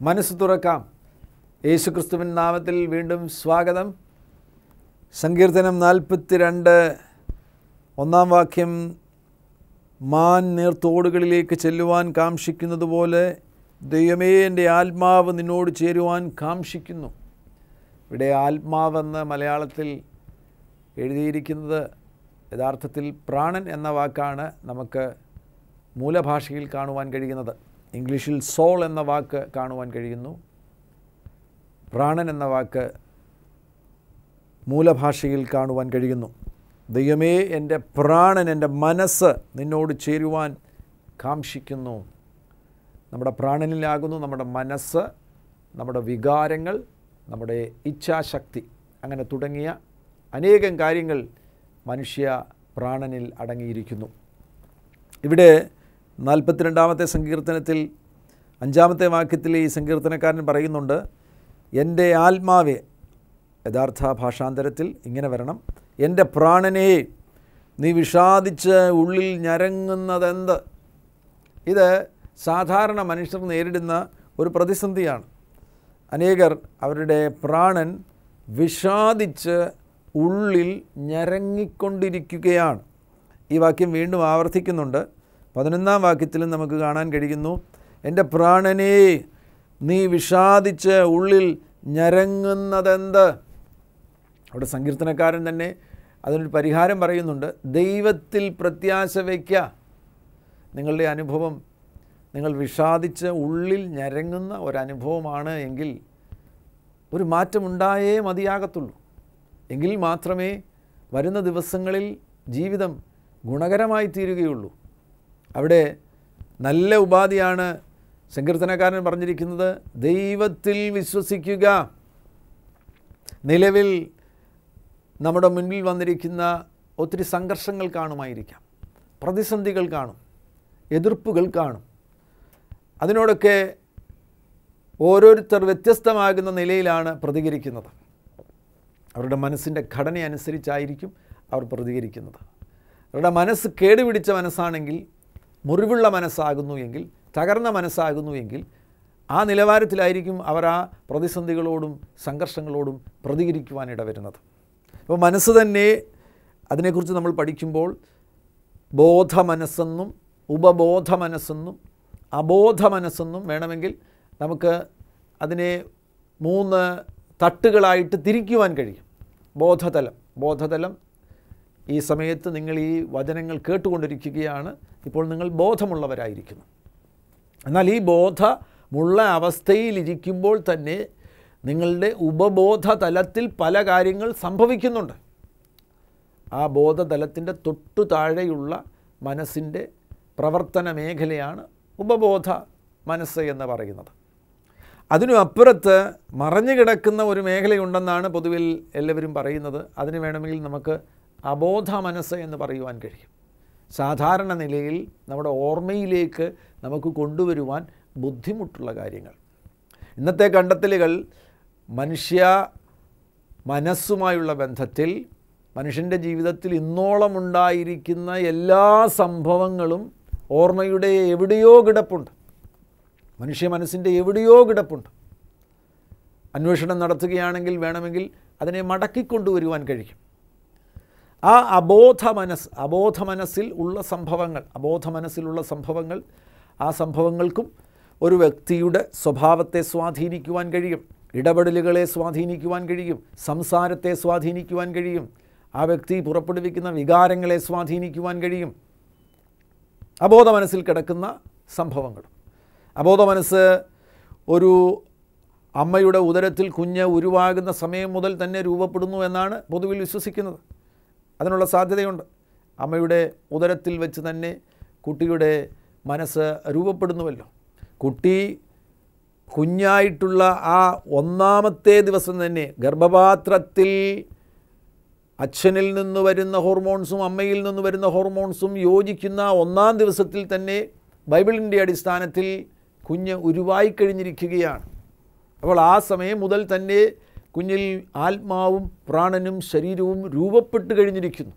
മനസ്സ് തുറക്കാം യേശുക്രിസ്തുവിൻ നാമത്തിൽ വീണ്ടും സ്വാഗതം സങ്കീർത്തനം നാൽപ്പത്തിരണ്ട് ഒന്നാം വാക്യം മാൻ നീർത്തോടുകളിലേക്ക് ചെല്ലുവാൻ കാംക്ഷിക്കുന്നത് പോലെ ദൈവമേ എൻ്റെ ആത്മാവ് നിന്നോട് ചേരുവാൻ കാംക്ഷിക്കുന്നു ഇവിടെ ആത്മാവെന്ന് മലയാളത്തിൽ എഴുതിയിരിക്കുന്നത് യഥാർത്ഥത്തിൽ പ്രാണൻ എന്ന വാക്കാണ് നമുക്ക് മൂലഭാഷയിൽ കാണുവാൻ കഴിയുന്നത് ഇംഗ്ലീഷിൽ സോൾ എന്ന വാക്ക് കാണുവാൻ കഴിയുന്നു പ്രാണൻ എന്ന വാക്ക് മൂലഭാഷയിൽ കാണുവാൻ കഴിയുന്നു ദൈവമേ എൻ്റെ പ്രാണൻ എൻ്റെ മനസ്സ് നിന്നോട് ചേരുവാൻ കാംക്ഷിക്കുന്നു നമ്മുടെ പ്രാണനിലാകുന്നു നമ്മുടെ മനസ്സ് നമ്മുടെ വികാരങ്ങൾ നമ്മുടെ ഇച്ഛാശക്തി അങ്ങനെ തുടങ്ങിയ അനേകം കാര്യങ്ങൾ മനുഷ്യ പ്രാണനിൽ അടങ്ങിയിരിക്കുന്നു ഇവിടെ നാൽപ്പത്തിരണ്ടാമത്തെ സങ്കീർത്തനത്തിൽ അഞ്ചാമത്തെ വാക്യത്തിൽ ഈ സങ്കീർത്തനക്കാരൻ പറയുന്നുണ്ട് എൻ്റെ ആത്മാവെ യഥാർത്ഥ ഭാഷാന്തരത്തിൽ ഇങ്ങനെ വരണം എൻ്റെ പ്രാണനെ നീ വിഷാദിച്ച് ഉള്ളിൽ ഞരങ്ങുന്നതെന്ത് ഇത് സാധാരണ മനുഷ്യർ നേരിടുന്ന ഒരു പ്രതിസന്ധിയാണ് അനേകർ അവരുടെ പ്രാണൻ വിഷാദിച്ച് ഉള്ളിൽ ഞരങ്ങിക്കൊണ്ടിരിക്കുകയാണ് ഈ വാക്യം വീണ്ടും ആവർത്തിക്കുന്നുണ്ട് പതിനൊന്നാം വാക്യത്തിലും നമുക്ക് കാണാൻ കഴിയുന്നു എൻ്റെ പ്രാണനെ നീ വിഷാദിച്ച് ഉള്ളിൽ ഞരങ്ങുന്നതെന്ത് അവിടെ സങ്കീർത്തനക്കാരൻ തന്നെ അതിനൊരു പരിഹാരം പറയുന്നുണ്ട് ദൈവത്തിൽ പ്രത്യാശ വയ്ക്കുക നിങ്ങളുടെ അനുഭവം നിങ്ങൾ വിഷാദിച്ച് ഉള്ളിൽ ഞരങ്ങുന്ന ഒരനുഭവമാണ് എങ്കിൽ ഒരു മാറ്റമുണ്ടായേ മതിയാകത്തുള്ളൂ എങ്കിൽ മാത്രമേ വരുന്ന ദിവസങ്ങളിൽ ജീവിതം ഗുണകരമായി തീരുകയുള്ളൂ അവിടെ നല്ല ഉപാധിയാണ് സങ്കീർത്തനക്കാരൻ പറഞ്ഞിരിക്കുന്നത് ദൈവത്തിൽ വിശ്വസിക്കുക നിലവിൽ നമ്മുടെ മുൻപിൽ വന്നിരിക്കുന്ന ഒത്തിരി സംഘർഷങ്ങൾ കാണുമായിരിക്കാം പ്രതിസന്ധികൾ കാണും എതിർപ്പുകൾ കാണും അതിനോടൊക്കെ ഓരോരുത്തർ വ്യത്യസ്തമാകുന്ന നിലയിലാണ് പ്രതികരിക്കുന്നത് അവരുടെ മനസ്സിൻ്റെ ഘടന അനുസരിച്ചായിരിക്കും അവർ പ്രതികരിക്കുന്നത് അവരുടെ മനസ്സ് കേടുപിടിച്ച മനസ്സാണെങ്കിൽ മുറിവുള്ള മനസ്സാകുന്നു എങ്കിൽ തകർന്ന മനസ്സാകുന്നു എങ്കിൽ ആ നിലവാരത്തിലായിരിക്കും അവർ ആ പ്രതിസന്ധികളോടും സംഘർഷങ്ങളോടും പ്രതികരിക്കുവാൻ ഇടവരുന്നത് അപ്പോൾ മനസ്സ് തന്നെ അതിനെക്കുറിച്ച് നമ്മൾ പഠിക്കുമ്പോൾ ബോധ മനസ്സെന്നും ഉപബോധ മനസ്സെന്നും അബോധ മനസ്സെന്നും വേണമെങ്കിൽ നമുക്ക് അതിനെ മൂന്ന് തട്ടുകളായിട്ട് തിരിക്കുവാൻ കഴിയും ബോധതലം ബോധതലം ഈ സമയത്ത് നിങ്ങൾ ഈ വചനങ്ങൾ കേട്ടുകൊണ്ടിരിക്കുകയാണ് ഇപ്പോൾ നിങ്ങൾ ബോധമുള്ളവരായിരിക്കുന്നു എന്നാൽ ഈ ബോധമുള്ള അവസ്ഥയിലിരിക്കുമ്പോൾ തന്നെ നിങ്ങളുടെ ഉപബോധ തലത്തിൽ പല കാര്യങ്ങൾ സംഭവിക്കുന്നുണ്ട് ആ ബോധതലത്തിൻ്റെ തൊട്ടു താഴെയുള്ള മനസ്സിൻ്റെ പ്രവർത്തന മേഖലയാണ് ഉപബോധ മനസ്സ് എന്ന് പറയുന്നത് അതിനും അപ്പുറത്ത് മറഞ്ഞു കിടക്കുന്ന ഒരു മേഖലയുണ്ടെന്നാണ് പൊതുവിൽ എല്ലാവരും പറയുന്നത് അതിന് വേണമെങ്കിൽ നമുക്ക് അബോധ മനസ്സ് എന്ന് പറയുവാൻ കഴിയും സാധാരണ നിലയിൽ നമ്മുടെ ഓർമ്മയിലേക്ക് നമുക്ക് കൊണ്ടുവരുവാൻ ബുദ്ധിമുട്ടുള്ള കാര്യങ്ങൾ ഇന്നത്തെ കണ്ടെത്തലുകൾ മനുഷ്യ മനസ്സുമായുള്ള ബന്ധത്തിൽ മനുഷ്യൻ്റെ ജീവിതത്തിൽ ഇന്നോളം ഉണ്ടായിരിക്കുന്ന എല്ലാ സംഭവങ്ങളും ഓർമ്മയുടെ എവിടെയോ കിടപ്പുണ്ട് മനുഷ്യ മനസ്സിൻ്റെ എവിടെയോ കിടപ്പുണ്ട് അന്വേഷണം നടത്തുകയാണെങ്കിൽ വേണമെങ്കിൽ അതിനെ മടക്കിക്കൊണ്ടുവരുവാൻ കഴിയും ആ അബോധ മനസ്സ് അബോധ മനസ്സിൽ ഉള്ള സംഭവങ്ങൾ അബോധ മനസ്സിലുള്ള സംഭവങ്ങൾ ആ സംഭവങ്ങൾക്കും ഒരു വ്യക്തിയുടെ സ്വഭാവത്തെ സ്വാധീനിക്കുവാൻ കഴിയും ഇടപെടലുകളെ സ്വാധീനിക്കുവാൻ കഴിയും സംസാരത്തെ സ്വാധീനിക്കുവാൻ കഴിയും ആ വ്യക്തി പുറപ്പെടുവിക്കുന്ന വികാരങ്ങളെ സ്വാധീനിക്കുവാൻ കഴിയും അബോധ മനസ്സിൽ കിടക്കുന്ന സംഭവങ്ങൾ അബോധ മനസ്സ് ഒരു അമ്മയുടെ ഉദരത്തിൽ കുഞ്ഞ് ഉരുവാകുന്ന സമയം മുതൽ തന്നെ രൂപപ്പെടുന്നു എന്നാണ് പൊതുവിൽ വിശ്വസിക്കുന്നത് അതിനുള്ള സാധ്യതയുണ്ട് അമ്മയുടെ ഉദരത്തിൽ വെച്ച് തന്നെ കുട്ടിയുടെ മനസ്സ് രൂപപ്പെടുന്നുവല്ലോ കുട്ടി കുഞ്ഞായിട്ടുള്ള ആ ഒന്നാമത്തെ ദിവസം തന്നെ ഗർഭപാത്രത്തിൽ അച്ഛനിൽ നിന്ന് വരുന്ന ഹോർമോൺസും അമ്മയിൽ നിന്ന് വരുന്ന ഹോർമോൺസും യോജിക്കുന്ന ഒന്നാം ദിവസത്തിൽ തന്നെ ബൈബിളിൻ്റെ അടിസ്ഥാനത്തിൽ കുഞ്ഞ് ഉരുവായിക്കഴിഞ്ഞിരിക്കുകയാണ് അപ്പോൾ ആ സമയം മുതൽ തന്നെ കുഞ്ഞിൽ ആത്മാവും പ്രാണനും ശരീരവും രൂപപ്പെട്ട് കഴിഞ്ഞിരിക്കുന്നു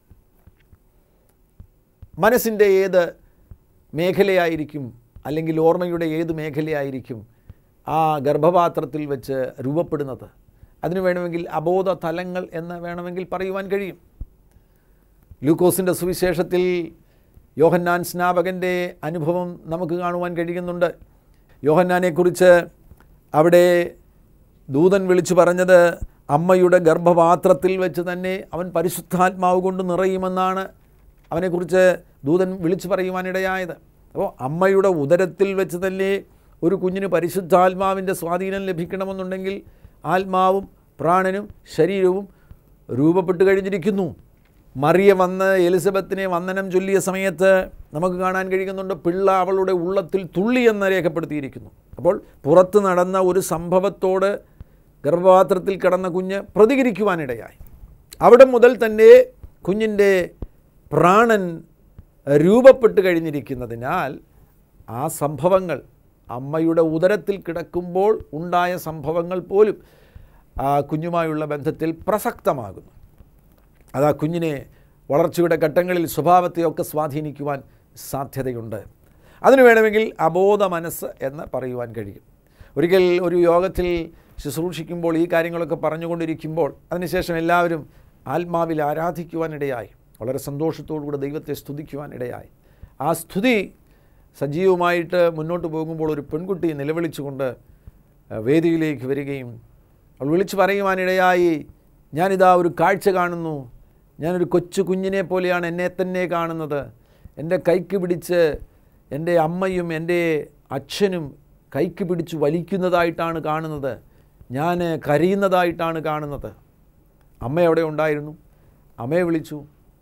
മനസ്സിൻ്റെ ഏത് മേഖലയായിരിക്കും അല്ലെങ്കിൽ ഓർമ്മയുടെ ഏത് മേഖലയായിരിക്കും ആ ഗർഭപാത്രത്തിൽ വെച്ച് രൂപപ്പെടുന്നത് അതിന് വേണമെങ്കിൽ അബോധ തലങ്ങൾ എന്ന് വേണമെങ്കിൽ പറയുവാൻ കഴിയും ലൂക്കോസിൻ്റെ സുവിശേഷത്തിൽ യോഹന്നാൻ സ്നാപകൻ്റെ അനുഭവം നമുക്ക് കാണുവാൻ കഴിയുന്നുണ്ട് യോഹന്നാനെക്കുറിച്ച് അവിടെ ദൂതൻ വിളിച്ചു പറഞ്ഞത് അമ്മയുടെ ഗർഭപാത്രത്തിൽ വെച്ച് തന്നെ അവൻ പരിശുദ്ധാത്മാവ് കൊണ്ട് നിറയുമെന്നാണ് അവനെക്കുറിച്ച് ദൂതൻ വിളിച്ചു പറയുവാനിടയായത് അപ്പോൾ അമ്മയുടെ ഉദരത്തിൽ വെച്ച് തന്നെ ഒരു കുഞ്ഞിന് പരിശുദ്ധാത്മാവിൻ്റെ സ്വാധീനം ലഭിക്കണമെന്നുണ്ടെങ്കിൽ ആത്മാവും പ്രാണനും ശരീരവും രൂപപ്പെട്ട് കഴിഞ്ഞിരിക്കുന്നു മറിയ വന്ന് എലിസബത്തിനെ വന്ദനം ചൊല്ലിയ സമയത്ത് നമുക്ക് കാണാൻ കഴിയുന്നുണ്ട് പിള്ള അവളുടെ ഉള്ളത്തിൽ തുള്ളി എന്ന് രേഖപ്പെടുത്തിയിരിക്കുന്നു അപ്പോൾ പുറത്ത് നടന്ന ഒരു സംഭവത്തോട് ഗർഭപാത്രത്തിൽ കിടന്ന കുഞ്ഞ് പ്രതികരിക്കുവാനിടയായി അവിടെ മുതൽ തന്നെ കുഞ്ഞിൻ്റെ പ്രാണൻ രൂപപ്പെട്ട് കഴിഞ്ഞിരിക്കുന്നതിനാൽ ആ സംഭവങ്ങൾ അമ്മയുടെ ഉദരത്തിൽ കിടക്കുമ്പോൾ ഉണ്ടായ സംഭവങ്ങൾ പോലും ആ കുഞ്ഞുമായുള്ള ബന്ധത്തിൽ പ്രസക്തമാകുന്നു അത് ആ കുഞ്ഞിനെ വളർച്ചയുടെ ഘട്ടങ്ങളിൽ സ്വഭാവത്തെയൊക്കെ സ്വാധീനിക്കുവാൻ സാധ്യതയുണ്ട് അതിന് വേണമെങ്കിൽ അബോധ മനസ്സ് എന്ന് പറയുവാൻ കഴിയും ഒരിക്കൽ ഒരു യോഗത്തിൽ ശുശ്രൂഷിക്കുമ്പോൾ ഈ കാര്യങ്ങളൊക്കെ പറഞ്ഞുകൊണ്ടിരിക്കുമ്പോൾ അതിനുശേഷം എല്ലാവരും ആത്മാവിൽ ആരാധിക്കുവാനിടയായി വളരെ സന്തോഷത്തോടുകൂടി ദൈവത്തെ സ്തുതിക്കുവാനിടയായി ആ സ്തുതി സജീവമായിട്ട് മുന്നോട്ട് പോകുമ്പോൾ ഒരു പെൺകുട്ടി നിലവിളിച്ചുകൊണ്ട് വേദിയിലേക്ക് വരികയും അവൾ വിളിച്ചു പറയുവാനിടയായി ഞാനിതാ ഒരു കാഴ്ച കാണുന്നു ഞാനൊരു കൊച്ചു കുഞ്ഞിനെ പോലെയാണ് എന്നെ തന്നെ കാണുന്നത് എൻ്റെ കൈക്ക് പിടിച്ച് എൻ്റെ അമ്മയും എൻ്റെ അച്ഛനും കൈക്ക് പിടിച്ച് വലിക്കുന്നതായിട്ടാണ് കാണുന്നത് ഞാൻ കരയുന്നതായിട്ടാണ് കാണുന്നത് അമ്മ അവിടെ ഉണ്ടായിരുന്നു അമ്മയെ വിളിച്ചു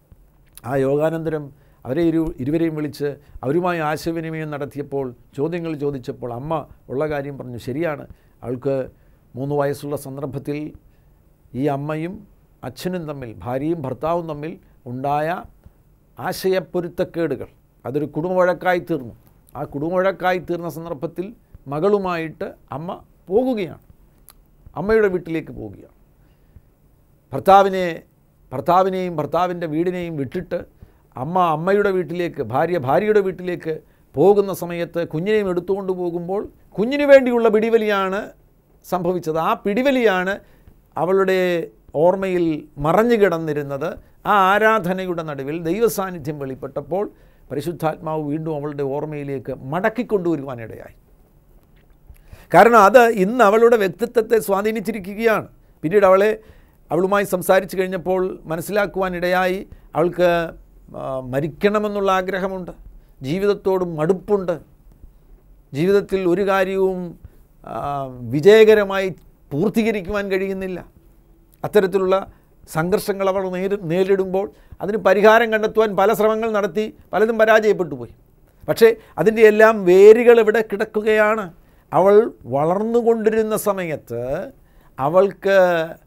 ആ യോഗാനന്തരം അവരെ ഇരു ഇരുവരെയും വിളിച്ച് അവരുമായി ആശയവിനിമയം നടത്തിയപ്പോൾ ചോദ്യങ്ങൾ ചോദിച്ചപ്പോൾ അമ്മ ഉള്ള കാര്യം പറഞ്ഞു ശരിയാണ് അവൾക്ക് മൂന്ന് വയസ്സുള്ള സന്ദർഭത്തിൽ ഈ അമ്മയും അച്ഛനും തമ്മിൽ ഭാര്യയും ഭർത്താവും തമ്മിൽ ഉണ്ടായ ആശയപ്പൊരുത്തക്കേടുകൾ അതൊരു കുടുംബവഴക്കായി തീർന്നു ആ കുടുംബവഴക്കായി തീർന്ന സന്ദർഭത്തിൽ മകളുമായിട്ട് അമ്മ പോകുകയാണ് അമ്മയുടെ വീട്ടിലേക്ക് പോവുകയാണ് ഭർത്താവിനെ ഭർത്താവിനെയും ഭർത്താവിൻ്റെ വീടിനെയും വിട്ടിട്ട് അമ്മ അമ്മയുടെ വീട്ടിലേക്ക് ഭാര്യ ഭാര്യയുടെ വീട്ടിലേക്ക് പോകുന്ന സമയത്ത് കുഞ്ഞിനെയും എടുത്തുകൊണ്ട് പോകുമ്പോൾ കുഞ്ഞിന് വേണ്ടിയുള്ള പിടിവലിയാണ് സംഭവിച്ചത് ആ പിടിവലിയാണ് അവളുടെ ഓർമ്മയിൽ മറഞ്ഞു കിടന്നിരുന്നത് ആ ആരാധനയുടെ നടുവിൽ ദൈവസാന്നിധ്യം വെളിപ്പെട്ടപ്പോൾ പരിശുദ്ധാത്മാവ് വീണ്ടും അവളുടെ ഓർമ്മയിലേക്ക് മടക്കിക്കൊണ്ടുവരുവാനിടയായി കാരണം അത് ഇന്ന് അവളുടെ വ്യക്തിത്വത്തെ സ്വാധീനിച്ചിരിക്കുകയാണ് പിന്നീട് അവളെ അവളുമായി സംസാരിച്ചു കഴിഞ്ഞപ്പോൾ മനസ്സിലാക്കുവാനിടയായി അവൾക്ക് മരിക്കണമെന്നുള്ള ആഗ്രഹമുണ്ട് ജീവിതത്തോട് മടുപ്പുണ്ട് ജീവിതത്തിൽ ഒരു കാര്യവും വിജയകരമായി പൂർത്തീകരിക്കുവാൻ കഴിയുന്നില്ല അത്തരത്തിലുള്ള സംഘർഷങ്ങൾ അവൾ നേരി നേരിടുമ്പോൾ അതിന് പരിഹാരം കണ്ടെത്തുവാൻ പല ശ്രമങ്ങൾ നടത്തി പലതും പരാജയപ്പെട്ടു പോയി പക്ഷേ അതിൻ്റെ എല്ലാം വേരുകൾ ഇവിടെ കിടക്കുകയാണ് അവൾ വളർന്നുകൊണ്ടിരുന്ന സമയത്ത് അവൾക്ക്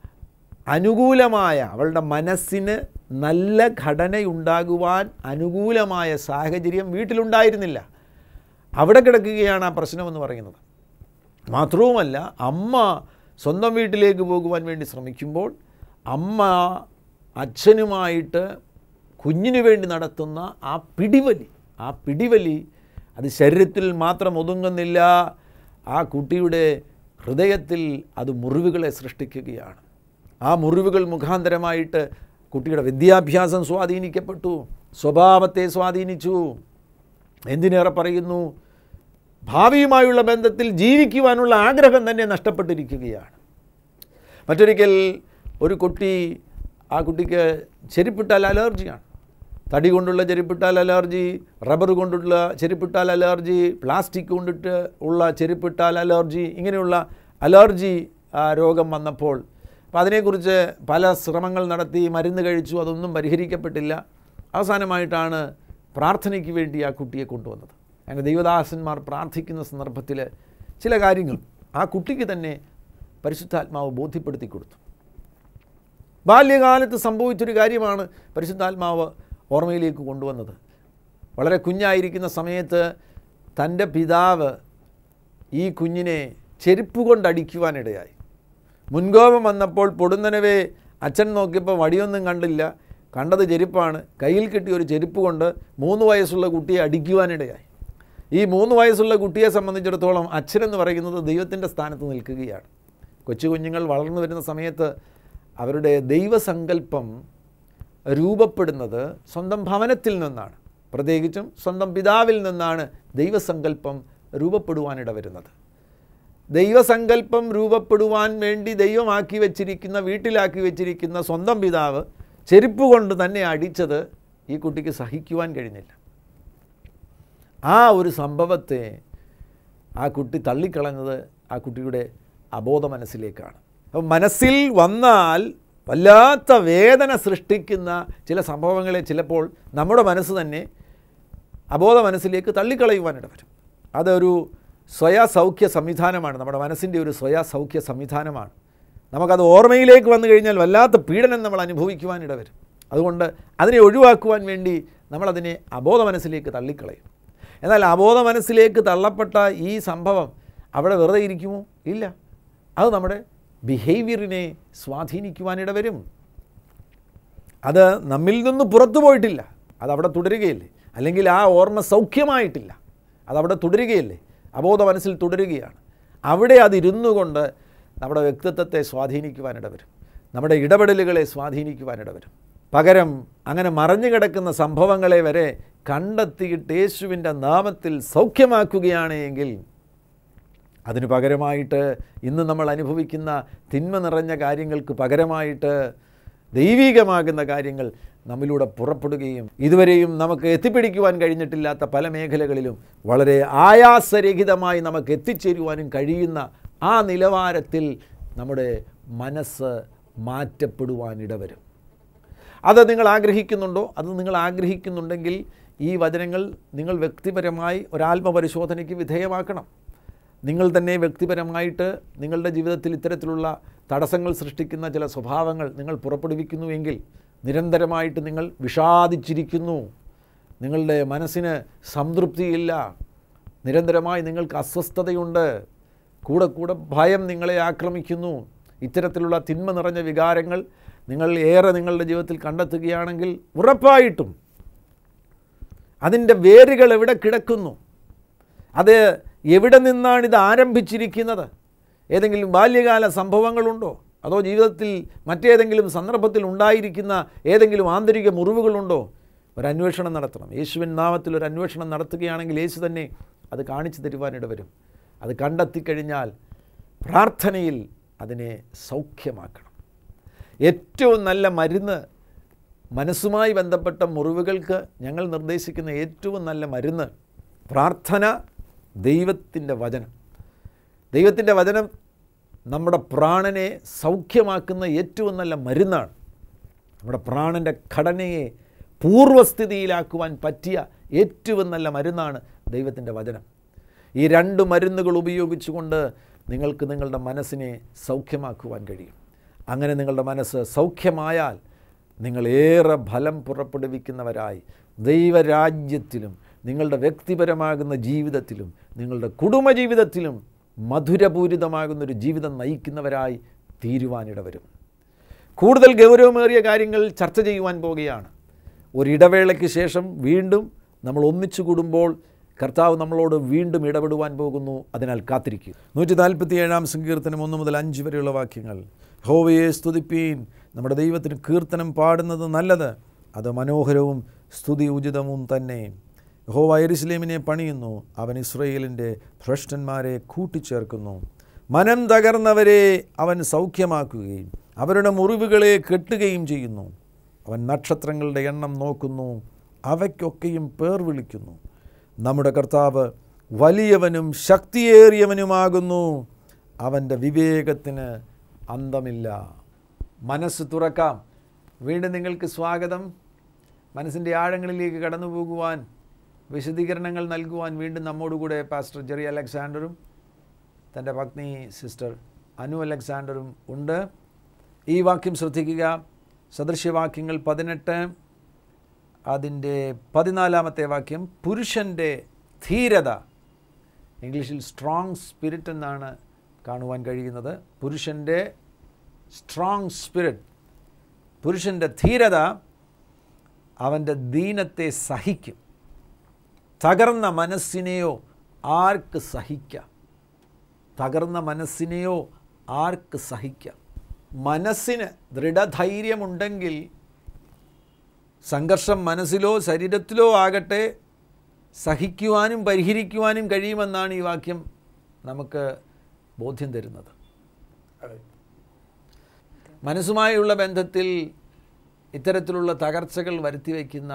അനുകൂലമായ അവളുടെ മനസ്സിന് നല്ല ഘടനയുണ്ടാകുവാൻ അനുകൂലമായ സാഹചര്യം വീട്ടിലുണ്ടായിരുന്നില്ല അവിടെ കിടക്കുകയാണ് ആ പ്രശ്നമെന്ന് പറയുന്നത് മാത്രവുമല്ല അമ്മ സ്വന്തം വീട്ടിലേക്ക് പോകുവാൻ വേണ്ടി ശ്രമിക്കുമ്പോൾ അമ്മ അച്ഛനുമായിട്ട് കുഞ്ഞിനു വേണ്ടി നടത്തുന്ന ആ പിടിവലി ആ പിടിവലി അത് ശരീരത്തിൽ മാത്രം ഒതുങ്ങുന്നില്ല ആ കുട്ടിയുടെ ഹൃദയത്തിൽ അത് മുറിവുകളെ സൃഷ്ടിക്കുകയാണ് ആ മുറിവുകൾ മുഖാന്തരമായിട്ട് കുട്ടിയുടെ വിദ്യാഭ്യാസം സ്വാധീനിക്കപ്പെട്ടു സ്വഭാവത്തെ സ്വാധീനിച്ചു എന്തിനേറെ പറയുന്നു ഭാവിയുമായുള്ള ബന്ധത്തിൽ ജീവിക്കുവാനുള്ള ആഗ്രഹം തന്നെ നഷ്ടപ്പെട്ടിരിക്കുകയാണ് മറ്റൊരിക്കൽ ഒരു കുട്ടി ആ കുട്ടിക്ക് ചെരുപ്പിട്ടാൽ അലർജിയാണ് തടി കൊണ്ടുള്ള ചെരുപ്പിട്ടാൽ അലർജി റബ്ബർ കൊണ്ടുള്ള ചെരുപ്പിട്ടാൽ അലർജി പ്ലാസ്റ്റിക് കൊണ്ടിട്ട് ഉള്ള ചെരുപ്പിട്ടാൽ അലർജി ഇങ്ങനെയുള്ള അലർജി രോഗം വന്നപ്പോൾ അപ്പോൾ അതിനെക്കുറിച്ച് പല ശ്രമങ്ങൾ നടത്തി മരുന്ന് കഴിച്ചു അതൊന്നും പരിഹരിക്കപ്പെട്ടില്ല അവസാനമായിട്ടാണ് പ്രാർത്ഥനയ്ക്ക് വേണ്ടി ആ കുട്ടിയെ കൊണ്ടുവന്നത് അങ്ങനെ ദൈവദാസന്മാർ പ്രാർത്ഥിക്കുന്ന സന്ദർഭത്തിൽ ചില കാര്യങ്ങൾ ആ കുട്ടിക്ക് തന്നെ പരിശുദ്ധാത്മാവ് ബോധ്യപ്പെടുത്തി കൊടുത്തു ബാല്യകാലത്ത് സംഭവിച്ചൊരു കാര്യമാണ് പരിശുദ്ധാത്മാവ് ഓർമ്മയിലേക്ക് കൊണ്ടുവന്നത് വളരെ കുഞ്ഞായിരിക്കുന്ന സമയത്ത് തൻ്റെ പിതാവ് ഈ കുഞ്ഞിനെ ചെരുപ്പ് കൊണ്ടടിക്കുവാനിടയായി മുൻകോപം വന്നപ്പോൾ പൊടുന്നനവേ അച്ഛൻ നോക്കിയപ്പോൾ വടിയൊന്നും കണ്ടില്ല കണ്ടത് ചെരുപ്പാണ് കയ്യിൽ കിട്ടിയ ഒരു ചെരുപ്പ് കൊണ്ട് മൂന്ന് വയസ്സുള്ള കുട്ടിയെ അടിക്കുവാനിടയായി ഈ മൂന്ന് വയസ്സുള്ള കുട്ടിയെ സംബന്ധിച്ചിടത്തോളം അച്ഛനെന്ന് പറയുന്നത് ദൈവത്തിൻ്റെ സ്ഥാനത്ത് നിൽക്കുകയാണ് കൊച്ചു കുഞ്ഞുങ്ങൾ വളർന്നു വരുന്ന സമയത്ത് അവരുടെ ദൈവസങ്കല്പം രൂപപ്പെടുന്നത് സ്വന്തം ഭവനത്തിൽ നിന്നാണ് പ്രത്യേകിച്ചും സ്വന്തം പിതാവിൽ നിന്നാണ് ദൈവസങ്കല്പം രൂപപ്പെടുവാനിട വരുന്നത് ദൈവസങ്കല്പം രൂപപ്പെടുവാൻ വേണ്ടി ദൈവമാക്കി വെച്ചിരിക്കുന്ന വീട്ടിലാക്കി വെച്ചിരിക്കുന്ന സ്വന്തം പിതാവ് ചെരുപ്പ് കൊണ്ട് തന്നെ അടിച്ചത് ഈ കുട്ടിക്ക് സഹിക്കുവാൻ കഴിഞ്ഞില്ല ആ ഒരു സംഭവത്തെ ആ കുട്ടി തള്ളിക്കളഞ്ഞത് ആ കുട്ടിയുടെ അബോധ മനസ്സിലേക്കാണ് അപ്പം മനസ്സിൽ വന്നാൽ വല്ലാത്ത വേദന സൃഷ്ടിക്കുന്ന ചില സംഭവങ്ങളെ ചിലപ്പോൾ നമ്മുടെ മനസ്സ് തന്നെ അബോധ മനസ്സിലേക്ക് തള്ളിക്കളയുവാനിട വരും അതൊരു സ്വയ സൗഖ്യ സംവിധാനമാണ് നമ്മുടെ മനസ്സിൻ്റെ ഒരു സ്വയ സൗഖ്യ സംവിധാനമാണ് നമുക്കത് ഓർമ്മയിലേക്ക് വന്നു കഴിഞ്ഞാൽ വല്ലാത്ത പീഡനം നമ്മൾ അനുഭവിക്കുവാനിട വരും അതുകൊണ്ട് അതിനെ ഒഴിവാക്കുവാൻ വേണ്ടി നമ്മളതിനെ അബോധ മനസ്സിലേക്ക് തള്ളിക്കളയും എന്നാൽ അബോധ മനസ്സിലേക്ക് തള്ളപ്പെട്ട ഈ സംഭവം അവിടെ വെറുതെ ഇരിക്കുമോ ഇല്ല അത് നമ്മുടെ ബിഹേവിയറിനെ സ്വാധീനിക്കുവാനിട വരും അത് നമ്മിൽ നിന്ന് പുറത്തു പോയിട്ടില്ല അതവിടെ തുടരുകയില്ലേ അല്ലെങ്കിൽ ആ ഓർമ്മ സൗഖ്യമായിട്ടില്ല അതവിടെ തുടരുകയല്ലേ അബോധ മനസ്സിൽ തുടരുകയാണ് അവിടെ അതിരുന്നു കൊണ്ട് നമ്മുടെ വ്യക്തിത്വത്തെ സ്വാധീനിക്കുവാനിട വരും നമ്മുടെ ഇടപെടലുകളെ സ്വാധീനിക്കുവാനിട വരും പകരം അങ്ങനെ മറഞ്ഞു കിടക്കുന്ന സംഭവങ്ങളെ വരെ കണ്ടെത്തിയിട്ട് യേശുവിൻ്റെ നാമത്തിൽ സൗഖ്യമാക്കുകയാണ് എങ്കിൽ അതിന് പകരമായിട്ട് ഇന്ന് നമ്മൾ അനുഭവിക്കുന്ന തിന്മ നിറഞ്ഞ കാര്യങ്ങൾക്ക് പകരമായിട്ട് ദൈവികമാകുന്ന കാര്യങ്ങൾ നമ്മിലൂടെ പുറപ്പെടുകയും ഇതുവരെയും നമുക്ക് എത്തിപ്പിടിക്കുവാൻ കഴിഞ്ഞിട്ടില്ലാത്ത പല മേഖലകളിലും വളരെ ആയാസരഹിതമായി നമുക്ക് എത്തിച്ചേരുവാനും കഴിയുന്ന ആ നിലവാരത്തിൽ നമ്മുടെ മനസ്സ് മാറ്റപ്പെടുവാനിടവരും അത് നിങ്ങൾ ആഗ്രഹിക്കുന്നുണ്ടോ അത് നിങ്ങൾ ആഗ്രഹിക്കുന്നുണ്ടെങ്കിൽ ഈ വചനങ്ങൾ നിങ്ങൾ വ്യക്തിപരമായി ഒരാത്മപരിശോധനയ്ക്ക് വിധേയമാക്കണം നിങ്ങൾ തന്നെ വ്യക്തിപരമായിട്ട് നിങ്ങളുടെ ജീവിതത്തിൽ ഇത്തരത്തിലുള്ള തടസ്സങ്ങൾ സൃഷ്ടിക്കുന്ന ചില സ്വഭാവങ്ങൾ നിങ്ങൾ പുറപ്പെടുവിക്കുന്നുവെങ്കിൽ നിരന്തരമായിട്ട് നിങ്ങൾ വിഷാദിച്ചിരിക്കുന്നു നിങ്ങളുടെ മനസ്സിന് സംതൃപ്തിയില്ല നിരന്തരമായി നിങ്ങൾക്ക് അസ്വസ്ഥതയുണ്ട് കൂടെ കൂടെ ഭയം നിങ്ങളെ ആക്രമിക്കുന്നു ഇത്തരത്തിലുള്ള തിന്മ നിറഞ്ഞ വികാരങ്ങൾ നിങ്ങൾ ഏറെ നിങ്ങളുടെ ജീവിതത്തിൽ കണ്ടെത്തുകയാണെങ്കിൽ ഉറപ്പായിട്ടും അതിൻ്റെ വേരുകൾ എവിടെ കിടക്കുന്നു അത് എവിടെ നിന്നാണ് ഇത് ആരംഭിച്ചിരിക്കുന്നത് ഏതെങ്കിലും ബാല്യകാല സംഭവങ്ങളുണ്ടോ അതോ ജീവിതത്തിൽ മറ്റേതെങ്കിലും സന്ദർഭത്തിൽ ഉണ്ടായിരിക്കുന്ന ഏതെങ്കിലും ആന്തരിക മുറിവുകളുണ്ടോ ഒരു അന്വേഷണം നടത്തണം യേശുവിൻ നാമത്തിൽ ഒരു അന്വേഷണം നടത്തുകയാണെങ്കിൽ യേശു തന്നെ അത് കാണിച്ചു തരുവാനിട വരും അത് കണ്ടെത്തിക്കഴിഞ്ഞാൽ പ്രാർത്ഥനയിൽ അതിനെ സൗഖ്യമാക്കണം ഏറ്റവും നല്ല മരുന്ന് മനസ്സുമായി ബന്ധപ്പെട്ട മുറിവുകൾക്ക് ഞങ്ങൾ നിർദ്ദേശിക്കുന്ന ഏറ്റവും നല്ല മരുന്ന് പ്രാർത്ഥന ദൈവത്തിൻ്റെ വചനം ദൈവത്തിൻ്റെ വചനം നമ്മുടെ പ്രാണനെ സൗഖ്യമാക്കുന്ന ഏറ്റവും നല്ല മരുന്നാണ് നമ്മുടെ പ്രാണൻ്റെ ഘടനയെ പൂർവ്വസ്ഥിതിയിലാക്കുവാൻ പറ്റിയ ഏറ്റവും നല്ല മരുന്നാണ് ദൈവത്തിൻ്റെ വചനം ഈ രണ്ട് മരുന്നുകൾ ഉപയോഗിച്ചുകൊണ്ട് നിങ്ങൾക്ക് നിങ്ങളുടെ മനസ്സിനെ സൗഖ്യമാക്കുവാൻ കഴിയും അങ്ങനെ നിങ്ങളുടെ മനസ്സ് സൗഖ്യമായാൽ നിങ്ങളേറെ ഫലം പുറപ്പെടുവിക്കുന്നവരായി ദൈവരാജ്യത്തിലും നിങ്ങളുടെ വ്യക്തിപരമാകുന്ന ജീവിതത്തിലും നിങ്ങളുടെ കുടുംബജീവിതത്തിലും മധുരപൂരിതമാകുന്നൊരു ജീവിതം നയിക്കുന്നവരായി തീരുവാനിട വരും കൂടുതൽ ഗൗരവമേറിയ കാര്യങ്ങൾ ചർച്ച ചെയ്യുവാൻ പോവുകയാണ് ഒരിടവേളയ്ക്ക് ശേഷം വീണ്ടും നമ്മൾ ഒന്നിച്ചു കൂടുമ്പോൾ കർത്താവ് നമ്മളോട് വീണ്ടും ഇടപെടുവാൻ പോകുന്നു അതിനാൽ കാത്തിരിക്കുക നൂറ്റി നാൽപ്പത്തി ഏഴാം സങ്കീർത്തനം ഒന്ന് മുതൽ അഞ്ച് വരെയുള്ള വാക്യങ്ങൾ ഹോവയെ സ്തുതിപ്പീൻ നമ്മുടെ ദൈവത്തിന് കീർത്തനം പാടുന്നത് നല്ലത് അത് മനോഹരവും സ്തുതി ഉചിതവും തന്നെ ഹോവ എരുസലേമിനെ പണിയുന്നു അവൻ ഇസ്രയേലിൻ്റെ ഭ്രഷ്ടന്മാരെ കൂട്ടിച്ചേർക്കുന്നു മനം തകർന്നവരെ അവൻ സൗഖ്യമാക്കുകയും അവരുടെ മുറിവുകളെ കെട്ടുകയും ചെയ്യുന്നു അവൻ നക്ഷത്രങ്ങളുടെ എണ്ണം നോക്കുന്നു അവയ്ക്കൊക്കെയും പേർ വിളിക്കുന്നു നമ്മുടെ കർത്താവ് വലിയവനും ശക്തിയേറിയവനുമാകുന്നു അവൻ്റെ വിവേകത്തിന് അന്തമില്ല മനസ്സ് തുറക്കാം വീണ്ടും നിങ്ങൾക്ക് സ്വാഗതം മനസ്സിൻ്റെ ആഴങ്ങളിലേക്ക് കടന്നു പോകുവാൻ വിശദീകരണങ്ങൾ നൽകുവാൻ വീണ്ടും നമ്മോടുകൂടെ പാസ്റ്റർ ജെറി അലക്സാണ്ടറും തൻ്റെ പത്നി സിസ്റ്റർ അനു അലക്സാണ്ടറും ഉണ്ട് ഈ വാക്യം ശ്രദ്ധിക്കുക സദൃശ്യവാക്യങ്ങൾ പതിനെട്ട് അതിൻ്റെ പതിനാലാമത്തെ വാക്യം പുരുഷൻ്റെ ധീരത ഇംഗ്ലീഷിൽ സ്ട്രോങ് സ്പിരിറ്റ് എന്നാണ് കാണുവാൻ കഴിയുന്നത് പുരുഷൻ്റെ സ്ട്രോങ് സ്പിരിറ്റ് പുരുഷൻ്റെ ധീരത അവൻ്റെ ദീനത്തെ സഹിക്കും തകർന്ന മനസ്സിനെയോ ആർക്ക് സഹിക്കാം തകർന്ന മനസ്സിനെയോ ആർക്ക് സഹിക്കാം മനസ്സിന് ദൃഢധൈര്യമുണ്ടെങ്കിൽ സംഘർഷം മനസ്സിലോ ശരീരത്തിലോ ആകട്ടെ സഹിക്കുവാനും പരിഹരിക്കുവാനും കഴിയുമെന്നാണ് ഈ വാക്യം നമുക്ക് ബോധ്യം തരുന്നത് അതെ മനസ്സുമായുള്ള ബന്ധത്തിൽ ഇത്തരത്തിലുള്ള തകർച്ചകൾ വരുത്തി വയ്ക്കുന്ന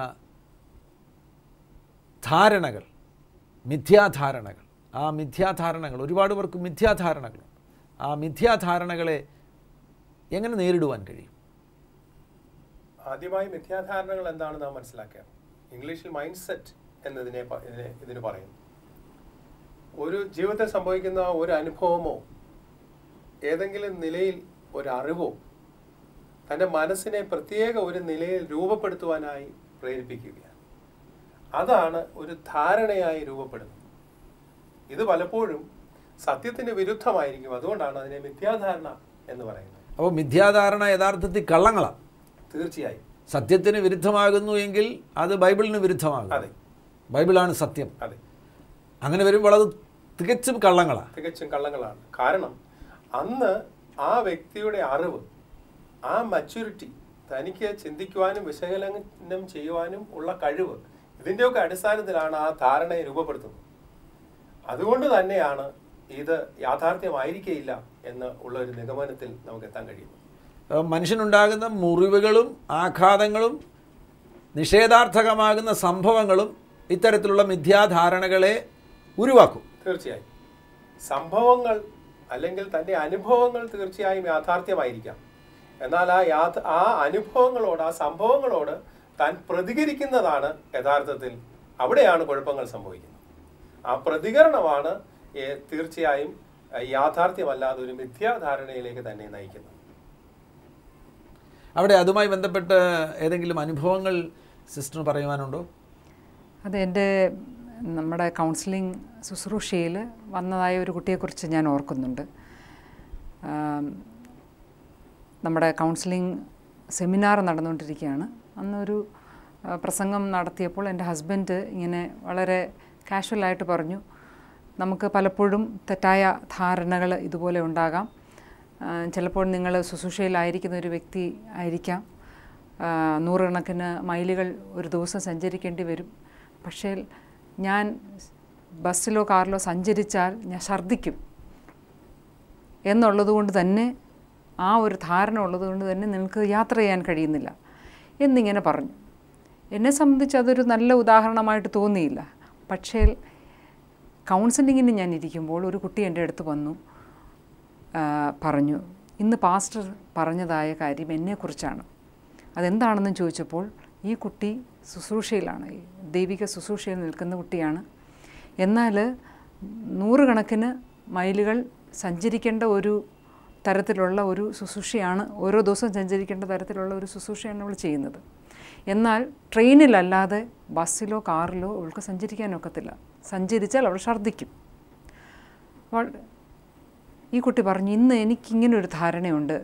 ധാരണകൾ മിഥ്യാധാരണകൾ ആ മിഥ്യാധാരണകൾ ഒരുപാട് പേർക്ക് മിഥ്യാധാരണകളുണ്ട് ആ മിഥ്യാധാരണകളെ എങ്ങനെ നേരിടുവാൻ കഴിയും ആദ്യമായി മിഥ്യാധാരണകൾ എന്താണെന്ന് നാം മനസ്സിലാക്കുക ഇംഗ്ലീഷിൽ മൈൻഡ് സെറ്റ് എന്നതിനെ പ- ഇതിനെ ഇതിന് പറയുന്നു ഒരു ജീവിതത്തിൽ സംഭവിക്കുന്ന ഒരു അനുഭവമോ ഏതെങ്കിലും നിലയിൽ ഒരു അറിവോ തൻ്റെ മനസ്സിനെ പ്രത്യേക ഒരു നിലയിൽ രൂപപ്പെടുത്തുവാനായി പ്രേരിപ്പിക്കുകയാണ് അതാണ് ഒരു ധാരണയായി രൂപപ്പെടുന്നത് ഇത് പലപ്പോഴും സത്യത്തിന് വിരുദ്ധമായിരിക്കും അതുകൊണ്ടാണ് അതിനെ മിഥ്യാധാരണ എന്ന് പറയുന്നത് അപ്പോൾ മിഥ്യാധാരണ യഥാർത്ഥത്തിൽ കള്ളങ്ങളാണ് തീർച്ചയായും സത്യത്തിന് വിരുദ്ധമാകുന്നു എങ്കിൽ അത് ബൈബിളിന് വിരുദ്ധമാകും അതെ ബൈബിളാണ് സത്യം അതെ അങ്ങനെ വരുമ്പോൾ അത് തികച്ചും കള്ളങ്ങളാണ് തികച്ചും കള്ളങ്ങളാണ് കാരണം അന്ന് ആ വ്യക്തിയുടെ അറിവ് ആ മച്യൂരിറ്റി തനിക്ക് ചിന്തിക്കുവാനും വിശകലനം ചെയ്യുവാനും ഉള്ള കഴിവ് ഇതിൻ്റെയൊക്കെ അടിസ്ഥാനത്തിലാണ് ആ ധാരണയെ രൂപപ്പെടുത്തുന്നത് അതുകൊണ്ട് തന്നെയാണ് ഇത് യാഥാർത്ഥ്യമായിരിക്കയില്ല എന്ന് ഉള്ള ഒരു നിഗമനത്തിൽ നമുക്ക് എത്താൻ കഴിയുന്നത് അപ്പോൾ മനുഷ്യനുണ്ടാകുന്ന മുറിവുകളും ആഘാതങ്ങളും നിഷേധാർത്ഥകമാകുന്ന സംഭവങ്ങളും ഇത്തരത്തിലുള്ള മിഥ്യാധാരണകളെ ഉരുവാക്കും തീർച്ചയായും സംഭവങ്ങൾ അല്ലെങ്കിൽ തൻ്റെ അനുഭവങ്ങൾ തീർച്ചയായും യാഥാർത്ഥ്യമായിരിക്കാം എന്നാൽ ആ യാഥ ആ അനുഭവങ്ങളോട് ആ സംഭവങ്ങളോട് താൻ പ്രതികരിക്കുന്നതാണ് യഥാർത്ഥത്തിൽ അവിടെയാണ് കുഴപ്പങ്ങൾ സംഭവിക്കുന്നത് ആ പ്രതികരണമാണ് ഏ- തീർച്ചയായും ഏഹ്, യാഥാർത്ഥ്യമല്ലാതെ ഒരു മിഥ്യാധാരണയിലേക്ക് തന്നെ നയിക്കുന്നത് അവിടെ അതുമായി ബന്ധപ്പെട്ട് ഏതെങ്കിലും അനുഭവങ്ങൾ സിസ്റ്റർ പറയുവാനുണ്ടോ അത് എൻ്റെ നമ്മുടെ കൗൺസിലിംഗ് ശുശ്രൂഷയിൽ വന്നതായ ഒരു കുട്ടിയെക്കുറിച്ച് ഞാൻ ഓർക്കുന്നുണ്ട് ആം, നമ്മുടെ കൗൺസിലിംഗ് സെമിനാർ നടന്നുകൊണ്ടിരിക്കുകയാണ് അന്നൊരു ആ, പ്രസംഗം നടത്തിയപ്പോൾ എൻ്റെ ഹസ്ബൻഡ് ഇങ്ങനെ വളരെ കാഷ്വലായിട്ട് പറഞ്ഞു നമുക്ക് പലപ്പോഴും തെറ്റായ ധാരണകൾ ഇതുപോലെ ഉണ്ടാകാം ആ, ചിലപ്പോൾ നിങ്ങൾ ശുശ്രൂഷയിലായിരിക്കുന്ന ഒരു വ്യക്തി ആയിരിക്കാം ആ, നൂറുകണക്കിന് മൈലുകൾ ഒരു ദിവസം സഞ്ചരിക്കേണ്ടി വരും പക്ഷേ ഞാൻ ബസ്സിലോ കാറിലോ സഞ്ചരിച്ചാൽ ഞാൻ ഛർദ്ദിക്കും എന്നുള്ളത് കൊണ്ട് തന്നെ ആ ഒരു ധാരണ ഉള്ളത് കൊണ്ട് തന്നെ നിങ്ങൾക്ക് യാത്ര ചെയ്യാൻ കഴിയുന്നില്ല എന്നിങ്ങനെ പറഞ്ഞു എന്നെ സംബന്ധിച്ച് അതൊരു നല്ല ഉദാഹരണമായിട്ട് തോന്നിയില്ല പക്ഷേ കൗൺസിലിങ്ങിന് ഞാൻ ഇരിക്കുമ്പോൾ ഒരു കുട്ടി എൻ്റെ അടുത്ത് വന്നു ആ, പറഞ്ഞു ഇന്ന് പാസ്റ്റർ പറഞ്ഞതായ കാര്യം എന്നെക്കുറിച്ചാണ് അതെന്താണെന്ന് ചോദിച്ചപ്പോൾ ഈ കുട്ടി ശുശ്രൂഷയിലാണ് ഈ ദൈവിക ശുശ്രൂഷയിൽ നിൽക്കുന്ന കുട്ടിയാണ് എന്നാൽ നൂറുകണക്കിന് മൈലുകൾ സഞ്ചരിക്കേണ്ട ഒരു തരത്തിലുള്ള ഒരു ശുശ്രൂഷയാണ് ഓരോ ദിവസവും സഞ്ചരിക്കേണ്ട തരത്തിലുള്ള ഒരു ശുശ്രൂഷയാണ് അവൾ ചെയ്യുന്നത് എന്നാൽ ട്രെയിനിലല്ലാതെ ബസ്സിലോ കാറിലോ അവൾക്ക് സഞ്ചരിക്കാനൊക്കത്തില്ല സഞ്ചരിച്ചാൽ അവൾ ഛർദ്ദിക്കും അപ്പോൾ ഈ കുട്ടി പറഞ്ഞു ഇന്ന് എനിക്കിങ്ങനെ ഒരു ധാരണയുണ്ട്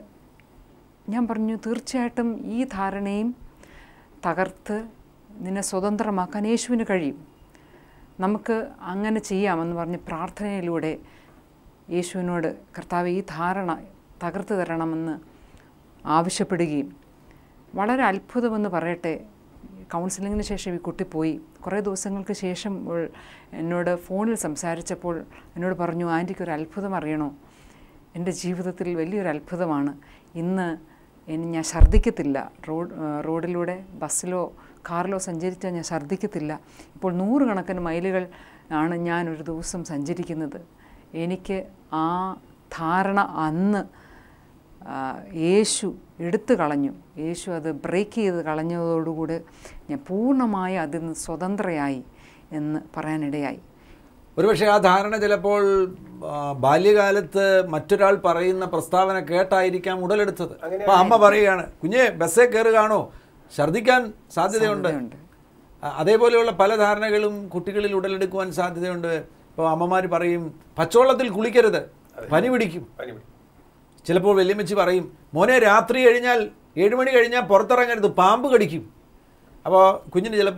ഞാൻ പറഞ്ഞു തീർച്ചയായിട്ടും ഈ ധാരണയും തകർത്ത് നിന്നെ സ്വതന്ത്രമാക്കാൻ യേശുവിന് കഴിയും നമുക്ക് അങ്ങനെ ചെയ്യാമെന്ന് പറഞ്ഞ് പ്രാർത്ഥനയിലൂടെ യേശുവിനോട് കർത്താവ് ഈ ധാരണ തകർത്ത് തരണമെന്ന് ആവശ്യപ്പെടുകയും വളരെ അത്ഭുതമെന്ന് പറയട്ടെ കൗൺസിലിങ്ങിന് ശേഷം ഈ കുട്ടി പോയി കുറേ ദിവസങ്ങൾക്ക് ശേഷം അവൾ എന്നോട് ഫോണിൽ സംസാരിച്ചപ്പോൾ എന്നോട് പറഞ്ഞു ആൻറ്റിക്ക് ഒരു അത്ഭുതം അറിയണോ എൻ്റെ ജീവിതത്തിൽ വലിയൊരു അത്ഭുതമാണ് ഇന്ന് ഇനി ഞാൻ ഛർദ്ദിക്കത്തില്ല റോഡ് ആ, റോഡിലൂടെ ബസ്സിലോ കാറിലോ സഞ്ചരിച്ചാൽ ഞാൻ ഛർദ്ദിക്കത്തില്ല ഇപ്പോൾ നൂറുകണക്കിന് മൈലുകൾ ആണ് ഞാൻ ഒരു ദിവസം സഞ്ചരിക്കുന്നത് എനിക്ക് ആ ധാരണ അന്ന് ആ, യേശു എടുത്തു കളഞ്ഞു യേശു അത് ബ്രേക്ക് ചെയ്ത് കളഞ്ഞതോടുകൂടി ഞാൻ പൂർണ്ണമായി അതിൽ നിന്ന് സ്വതന്ത്രയായി എന്ന് പറയാനിടയായി ഒരുപക്ഷെ ആ ധാരണ ചിലപ്പോൾ ആ, ബാല്യകാലത്ത് മറ്റൊരാൾ പറയുന്ന പ്രസ്താവന കേട്ടായിരിക്കാം ഉടലെടുത്തത് അങ്ങനെ അപ്പോൾ അമ്മ പറയുകയാണ് കുഞ്ഞെ ബസ്സേ കയറുകയാണോ ഛർദ്ദിക്കാൻ സാധ്യതയുണ്ട് സാധ്യതയുണ്ട്. ആ, അതേപോലെയുള്ള പല ധാരണകളും കുട്ടികളിൽ ഉടലെടുക്കുവാൻ സാധ്യതയുണ്ട് ഇപ്പോൾ അമ്മമാർ പറയും പച്ചവെള്ളത്തിൽ കുളിക്കരുത് പനി പിടിക്കും പനി പിടി ചിലപ്പോൾ വെല്ലുമിച്ച് പറയും മോനെ രാത്രി കഴിഞ്ഞാൽ ഏഴ് മണി കഴിഞ്ഞാൽ പുറത്തിറങ്ങരുത് പാമ്പ് കടിക്കും അപ്പോൾ കുഞ്ഞിന് ചിലപ്പം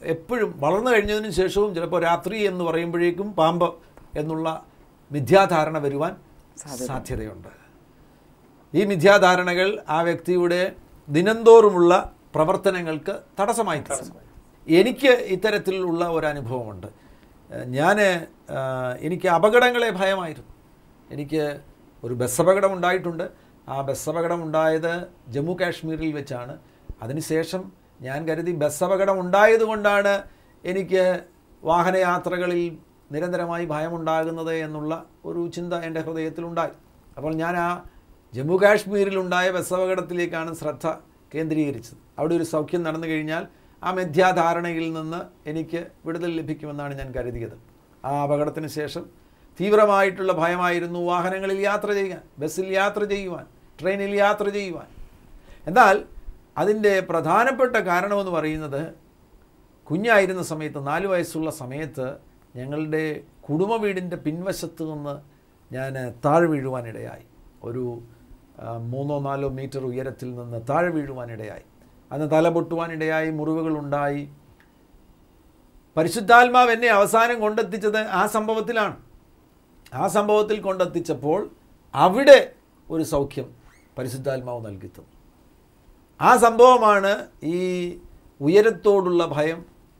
എപ്പോഴും വളർന്നു കഴിഞ്ഞതിന് ശേഷവും ചിലപ്പോൾ രാത്രി എന്ന് പറയുമ്പോഴേക്കും പാമ്പ് എന്നുള്ള മിഥ്യാധാരണ വരുവാൻ സാധ്യതയുണ്ട് ഈ മിഥ്യാധാരണകൾ ആ വ്യക്തിയുടെ ദിനംതോറുമുള്ള പ്രവർത്തനങ്ങൾക്ക് തടസ്സമായി തീരും. എനിക്ക് ഇത്തരത്തിലുള്ള ഒരു അനുഭവമുണ്ട് ഞാൻ എനിക്ക് അപകടങ്ങളെ ഭയമായിരുന്നു എനിക്ക് ഒരു ബസ് അപകടം ഉണ്ടായിട്ടുണ്ട് ആ ബസ് അപകടം ഉണ്ടായത് ജമ്മു കാശ്മീരിൽ വെച്ചാണ് അതിനുശേഷം ഞാൻ കരുതി ബസ് അപകടം ഉണ്ടായതുകൊണ്ടാണ് എനിക്ക് വാഹനയാത്രകളിൽ നിരന്തരമായി ഭയമുണ്ടാകുന്നത് എന്നുള്ള ഒരു ചിന്ത എൻ്റെ ഹൃദയത്തിലുണ്ടായി അപ്പോൾ ഞാൻ ആ ജമ്മു കാശ്മീരിലുണ്ടായ ബസ് അപകടത്തിലേക്കാണ് ശ്രദ്ധ കേന്ദ്രീകരിച്ചത് അവിടെ ഒരു സൗഖ്യം നടന്നു കഴിഞ്ഞാൽ ആ മിഥ്യാധാരണയിൽ നിന്ന് എനിക്ക് വിടുതൽ ലഭിക്കുമെന്നാണ് ഞാൻ കരുതിയത് ആ അപകടത്തിന് ശേഷം തീവ്രമായിട്ടുള്ള ഭയമായിരുന്നു വാഹനങ്ങളിൽ യാത്ര ചെയ്യാൻ ബസ്സിൽ യാത്ര ചെയ്യുവാൻ ട്രെയിനിൽ യാത്ര ചെയ്യുവാൻ എന്നാൽ അതിൻ്റെ പ്രധാനപ്പെട്ട കാരണമെന്ന് പറയുന്നത് കുഞ്ഞായിരുന്ന സമയത്ത് നാല് വയസ്സുള്ള സമയത്ത് ഞങ്ങളുടെ കുടുംബ വീടിൻ്റെ പിൻവശത്ത് നിന്ന് ഞാൻ താഴെ വീഴുവാനിടയായി ഒരു ആ, മൂന്നോ നാലോ മീറ്റർ ഉയരത്തിൽ നിന്ന് താഴെ വീഴുവാനിടയായി അന്ന് തല പൊട്ടുവാനിടയായി മുറിവുകളുണ്ടായി പരിശുദ്ധാത്മാവ് എന്നെ അവസാനം കൊണ്ടെത്തിച്ചത് ആ സംഭവത്തിലാണ് ആ സംഭവത്തിൽ കൊണ്ടെത്തിച്ചപ്പോൾ അവിടെ ഒരു സൗഖ്യം പരിശുദ്ധാത്മാവ് നൽകി തന്നു ആ സംഭവമാണ് ഈ ഉയരത്തോടുള്ള ഭയം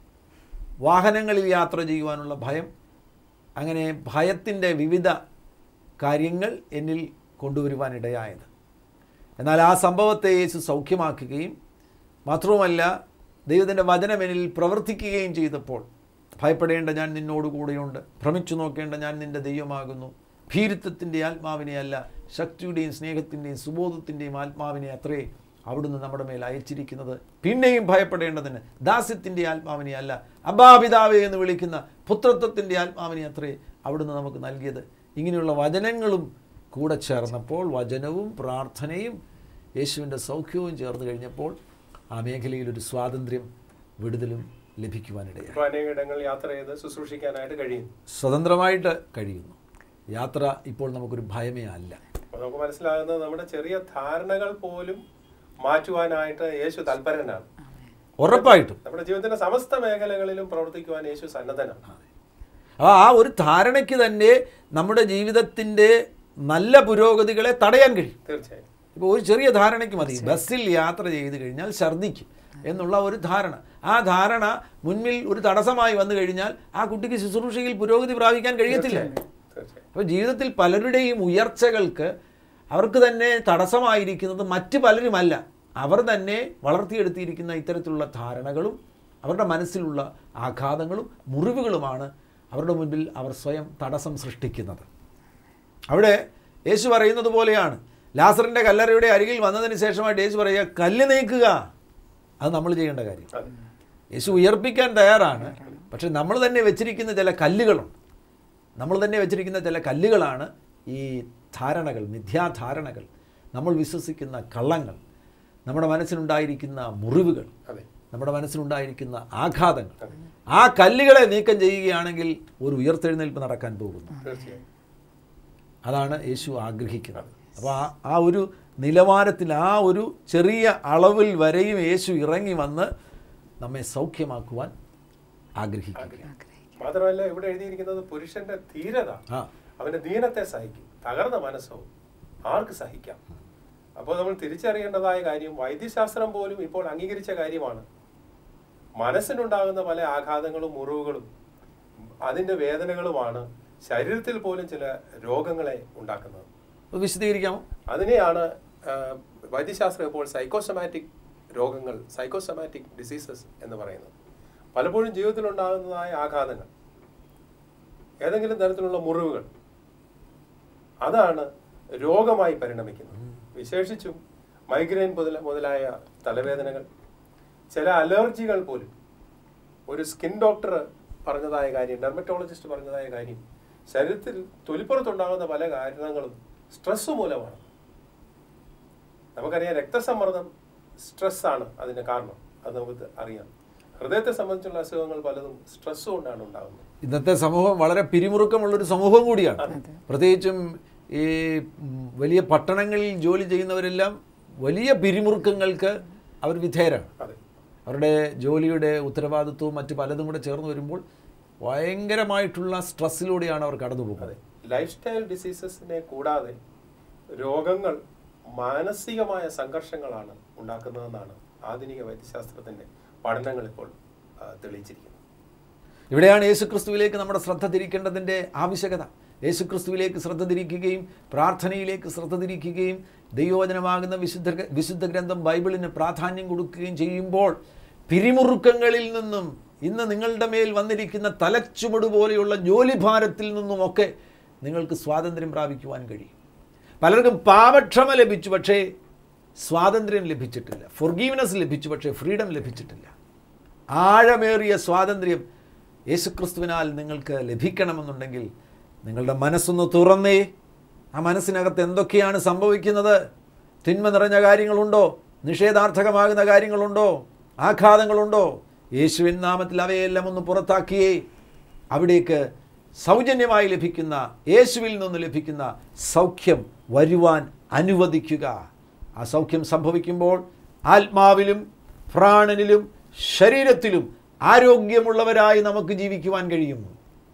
വാഹനങ്ങളിൽ യാത്ര ചെയ്യുവാനുള്ള ഭയം അങ്ങനെ ഭയത്തിൻ്റെ വിവിധ കാര്യങ്ങൾ എന്നിൽ കൊണ്ടുവരുവാനിടയായത് എന്നാൽ ആ സംഭവത്തെ യേശു സൗഖ്യമാക്കുകയും മാത്രവുമല്ല ദൈവത്തിൻ്റെ വചനം എന്നിൽ പ്രവർത്തിക്കുകയും ചെയ്തപ്പോൾ ഭയപ്പെടേണ്ട ഞാൻ നിന്നോട് കൂടെയുണ്ട് ഭ്രമിച്ചു നോക്കേണ്ട ഞാൻ നിൻ്റെ ദൈവമാകുന്നു ഭീരുത്വത്തിൻ്റെ ആത്മാവിനെയല്ല ശക്തിയുടെയും സ്നേഹത്തിൻ്റെയും സുബോധത്തിൻ്റെയും ആത്മാവിനെ അത്രേ അവിടുന്ന് നമ്മുടെ മേൽ അയച്ചിരിക്കുന്നത് പിന്നെയും ഭയപ്പെടേണ്ടതിന് ദാസ്യത്തിൻ്റെ ആത്മാവിനെ അല്ല അബാപിതാവേ എന്ന് വിളിക്കുന്ന പുത്രത്വത്തിൻ്റെ ആത്മാവിനെ അത്രേ അവിടുന്ന് നമുക്ക് നൽകിയത് ഇങ്ങനെയുള്ള വചനങ്ങളും കൂടെ ചേർന്നപ്പോൾ വചനവും പ്രാർത്ഥനയും യേശുവിൻ്റെ സൗഖ്യവും ചേർന്ന് കഴിഞ്ഞപ്പോൾ ആ മേഖലയിൽ ഒരു സ്വാതന്ത്ര്യം വിടുതലും ലഭിക്കുവാനിടയായി ഇപ്പോൾ അനേകയിടങ്ങളിൽ യാത്ര ചെയ്ത് ശുശ്രൂഷിക്കാനായിട്ട് കഴിയും സ്വതന്ത്രമായിട്ട് കഴിയുന്നു യാത്ര ഇപ്പോൾ നമുക്കൊരു ഭയമേ അല്ല അപ്പോൾ നമുക്ക് മനസ്സിലാകുന്നത് നമ്മുടെ ചെറിയ ധാരണകൾ പോലും മാറ്റുവാനായിട്ട് യേശു തൽപരനാണ് ഉറപ്പായിട്ടും നമ്മുടെ ജീവിതത്തിന്റെ സമസ്ത മേഖലകളിലും പ്രവർത്തിക്കുവാൻ യേശു സന്നദ്ധനാണ് അപ്പോൾ ആ ഒരു ധാരണയ്ക്ക് തന്നെ നമ്മുടെ ജീവിതത്തിൻ്റെ നല്ല പുരോഗതികളെ തടയാൻ കഴിയും തീർച്ചയായും ഇപ്പോൾ ഒരു ചെറിയ ധാരണയ്ക്ക് മതി ബസ്സിൽ യാത്ര ചെയ്ത് കഴിഞ്ഞാൽ ഛർദ്ദിക്കും എന്നുള്ള ഒരു ധാരണ ആ ധാരണ മുൻപിൽ ഒരു തടസ്സമായി വന്നു കഴിഞ്ഞാൽ ആ കുട്ടിക്ക് ശുശ്രൂഷയിൽ പുരോഗതി പ്രാപിക്കാൻ കഴിയത്തില്ല തീർച്ചയായും അപ്പോൾ ജീവിതത്തിൽ പലരുടെയും ഉയർച്ചകൾക്ക് അവർക്ക് തന്നെ തടസ്സമായിരിക്കുന്നത് മറ്റ് പലരുമല്ല അവർ തന്നെ വളർത്തിയെടുത്തിരിക്കുന്ന ഇത്തരത്തിലുള്ള ധാരണകളും അവരുടെ മനസ്സിലുള്ള ആഘാതങ്ങളും മുറിവുകളുമാണ് അവരുടെ മുൻപിൽ അവർ സ്വയം തടസ്സം സൃഷ്ടിക്കുന്നത് അവിടെ യേശു പറയുന്നത് പോലെയാണ് ലാസറിൻ്റെ കല്ലറയുടെ അരികിൽ വന്നതിന് ശേഷമായിട്ട് യേശു പറയുക കല്ല് നീക്കുക അത് നമ്മൾ ചെയ്യേണ്ട കാര്യം അതെ യേശു ഉയർപ്പിക്കാൻ തയ്യാറാണ് പക്ഷെ നമ്മൾ തന്നെ വെച്ചിരിക്കുന്ന ചില കല്ലുകളുണ്ട് നമ്മൾ തന്നെ വെച്ചിരിക്കുന്ന ചില കല്ലുകളാണ് ഈ ധാരണകൾ മിഥ്യാധാരണകൾ നമ്മൾ വിശ്വസിക്കുന്ന കള്ളങ്ങൾ നമ്മുടെ മനസ്സിലുണ്ടായിരിക്കുന്ന മുറിവുകൾ അതെ നമ്മുടെ മനസ്സിലുണ്ടായിരിക്കുന്ന ആഘാതങ്ങൾ ആ കല്ലുകളെ നീക്കം ചെയ്യുകയാണെങ്കിൽ ഒരു ഉയർത്തെഴുന്നേൽപ്പ് നടക്കാൻ പോകുന്നു തീർച്ചയായും അതാണ് യേശു ആഗ്രഹിക്കുന്നത് അപ്പോൾ ആ ആ ഒരു നിലവാരത്തിൽ ആ ഒരു ചെറിയ അളവിൽ വരെയും യേശു ഇറങ്ങി വന്ന് നമ്മെ സൗഖ്യമാക്കുവാൻ ആഗ്രഹിക്കുക മാത്രമല്ല ഇവിടെ എഴുതിയിരിക്കുന്നത് പുരുഷന്റെ ധീരത ആ അവന്റെ ദീനത്തെ സഹിക്കും തകർന്ന മനസ്സവും ആർക്ക് സഹിക്കാം അപ്പോൾ നമ്മൾ തിരിച്ചറിയേണ്ടതായ കാര്യം വൈദ്യശാസ്ത്രം പോലും ഇപ്പോൾ അംഗീകരിച്ച കാര്യമാണ് മനസ്സിനുണ്ടാകുന്ന പല ആഘാതങ്ങളും മുറിവുകളും അതിന്റെ വേദനകളുമാണ് ശരീരത്തിൽ പോലും ചില രോഗങ്ങളെ ഉണ്ടാക്കുന്നത് ഒന്ന് വിശദീകരിക്കാമോ അതിനെയാണ് ആ, വൈദ്യശാസ്ത്രം ഇപ്പോൾ സൈക്കോസമാറ്റിക് രോഗങ്ങൾ സൈക്കോസമാറ്റിക് ഡിസീസസ് എന്ന് പറയുന്നത് പലപ്പോഴും ജീവിതത്തിൽ ഉണ്ടാകുന്നതായ ആഘാതങ്ങൾ ഏതെങ്കിലും തരത്തിലുള്ള മുറിവുകൾ അതാണ് രോഗമായി പരിണമിക്കുന്നത് വിശേഷിച്ചും മൈഗ്രെയിൻ മുതല മുതലായ തലവേദനകൾ ചില അലർജികൾ പോലും ഒരു സ്കിൻ ഡോക്ടർ പറഞ്ഞതായ കാര്യം ഡെർമറ്റോളജിസ്റ്റ് പറഞ്ഞതായ കാര്യം ശരീരത്തിൽ തൊലിപ്പുറത്തുണ്ടാകുന്ന പല കാരണങ്ങളും സ്ട്രെസ് മൂലമാണ് നമുക്കറിയാം രക്തസമ്മർദ്ദം സ്ട്രെസ് ആണ് അതിന്റെ കാരണം അത് നമുക്ക് അറിയാം ഹൃദയത്തെ സംബന്ധിച്ചുള്ള അസുഖങ്ങൾ പലതും സ്ട്രെസ് കൊണ്ടാണ് ഉണ്ടാകുന്നത് ഇന്നത്തെ സമൂഹം വളരെ പിരിമുറുക്കമുള്ളൊരു സമൂഹം കൂടിയാണ് പ്രത്യേകിച്ചും ഈ ഉം, വലിയ പട്ടണങ്ങളിൽ ജോലി ചെയ്യുന്നവരെല്ലാം വലിയ പിരിമുറുക്കങ്ങൾക്ക് അവർ വിധേയരാണ് അതെ അവരുടെ ജോലിയുടെ ഉത്തരവാദിത്വവും മറ്റു പലതും കൂടെ ചേർന്ന് വരുമ്പോൾ ഭയങ്കരമായിട്ടുള്ള സ്ട്രെസ്സിലൂടെയാണ് അവർ കടന്നു പോകുന്നത് ലൈഫ് സ്റ്റൈൽ ഡിസീസസിനെ കൂടാതെ രോഗങ്ങൾ മാനസികമായ സംഘർഷങ്ങളാണ് ഉണ്ടാക്കുന്നതെന്നാണ് ആധുനിക വൈദ്യശാസ്ത്രത്തിന്റെ പഠനങ്ങൾ ഇപ്പോൾ ആ, തെളിയിച്ചിരിക്കുന്നത് ഇവിടെയാണ് യേശുക്രിസ്തുവിലേക്ക് നമ്മുടെ ശ്രദ്ധ തിരിക്കേണ്ടതിൻ്റെ ആവശ്യകത യേശുക്രിസ്തുവിലേക്ക് ശ്രദ്ധ തിരിക്കുകയും പ്രാർത്ഥനയിലേക്ക് ശ്രദ്ധ തിരിക്കുകയും ദൈവവചനമാകുന്ന വിശുദ്ധ വിശുദ്ധ ഗ്രന്ഥം ബൈബിളിന് പ്രാധാന്യം കൊടുക്കുകയും ചെയ്യുമ്പോൾ പിരിമുറുക്കങ്ങളിൽ നിന്നും ഇന്ന് നിങ്ങളുടെ മേൽ വന്നിരിക്കുന്ന തലച്ചുമട് പോലെയുള്ള ജോലിഭാരത്തിൽ നിന്നുമൊക്കെ നിങ്ങൾക്ക് സ്വാതന്ത്ര്യം പ്രാപിക്കുവാൻ കഴിയും പലർക്കും പാപക്ഷമ ലഭിച്ചു പക്ഷേ സ്വാതന്ത്ര്യം ലഭിച്ചിട്ടില്ല ഫൊർഗീവ്നെസ് ലഭിച്ചു പക്ഷേ ഫ്രീഡം ലഭിച്ചിട്ടില്ല ആഴമേറിയ സ്വാതന്ത്ര്യം യേശുക്രിസ്തുവിനാൽ നിങ്ങൾക്ക് ലഭിക്കണമെന്നുണ്ടെങ്കിൽ നിങ്ങളുടെ മനസ്സൊന്ന് തുറന്നേ ആ മനസ്സിനകത്ത് എന്തൊക്കെയാണ് സംഭവിക്കുന്നത് തിന്മ നിറഞ്ഞ കാര്യങ്ങളുണ്ടോ നിഷേധാർത്ഥകമാകുന്ന കാര്യങ്ങളുണ്ടോ ആഘാതങ്ങളുണ്ടോ യേശുവിൻ നാമത്തിൽ അവയെല്ലാം ഒന്ന് പുറത്താക്കിയേ അവിടേക്ക് സൗജന്യമായി ലഭിക്കുന്ന യേശുവിൽ നിന്ന് ലഭിക്കുന്ന സൗഖ്യം വരുവാൻ അനുവദിക്കുക ആ സൗഖ്യം സംഭവിക്കുമ്പോൾ ആത്മാവിലും പ്രാണനിലും ശരീരത്തിലും ആരോഗ്യമുള്ളവരായി നമുക്ക് ജീവിക്കുവാൻ കഴിയും